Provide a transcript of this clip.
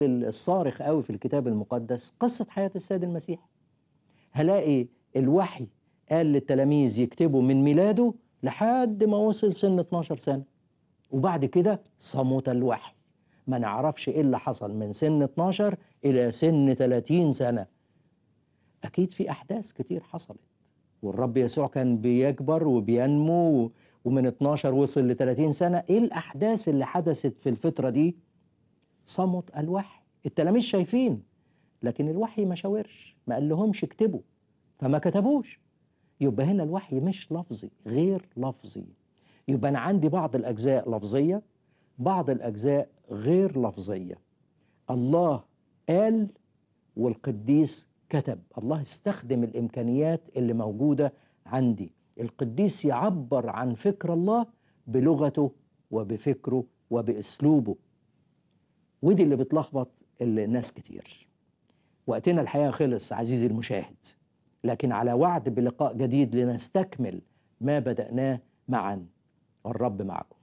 الصارخ قوي في الكتاب المقدس قصة حياة السيد المسيح هلاقي الوحي قال للتلاميذ يكتبوا من ميلاده لحد ما وصل سن 12 سنة وبعد كده صمت الوحي ما نعرفش ايه اللي حصل من سن 12 الى سن 30 سنة اكيد في احداث كتير حصلت والرب يسوع كان بيكبر وبينمو ومن 12 وصل ل 30 سنة ايه الاحداث اللي حدثت في الفترة دي صمت الوحي التلاميذ شايفين لكن الوحي ما شاورش ما قال لهمش اكتبوا فما كتبوش يبقى هنا الوحي مش لفظي غير لفظي يبقى انا عندي بعض الاجزاء لفظيه بعض الاجزاء غير لفظيه الله قال والقديس كتب الله استخدم الامكانيات اللي موجوده عندي القديس يعبر عن فكر الله بلغته وبفكره وباسلوبه ودي اللي بتلخبط الناس كتير وقتنا الحقيقه خلص عزيزي المشاهد لكن على وعد بلقاء جديد لنستكمل ما بدأناه معا الرب معكم